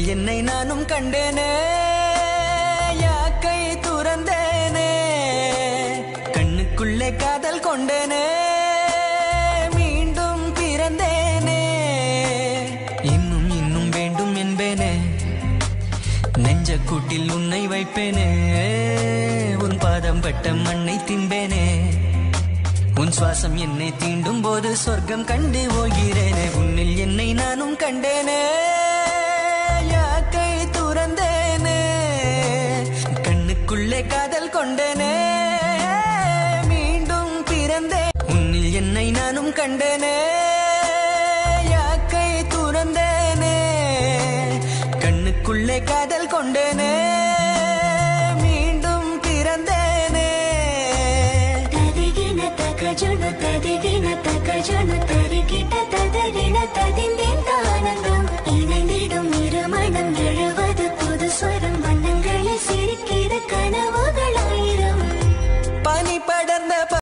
என்னை நானும் கண்டேனே யாக்கை துறந்தேனே கண்ணுக்குள்ளே காதல் கொண்டேனே மீண்டும் பிறந்தேனே இன்னும் இன்னும் வேண்டும் என்பேனே நெஞ்ச கூட்டில் உன்னை வைப்பேனே உன் பாதம் பட்ட மண்ணை தின்பேனே உன் சுவாசம் என்னை தீண்டும் போது சொர்க்கம் கண்டு போகிறேனே உன்னில் என்னை நானும் கண்டேனே யாக்கை துறந்தேனே கண்ணுக்குள்ளே காதல் கொண்டேனே மீண்டும் பிறந்தேன் உன்னில் என்னை நானும் கண்டேனே யாக்கை துறந்தேனே கண்ணுக்குள்ளே காதல் கொண்டேனே மீண்டும் பிறந்தேனே ತದಿಗಿನ ತಕ ಜುಣ ತದಿಗಿನ ತಕ ಜುಣ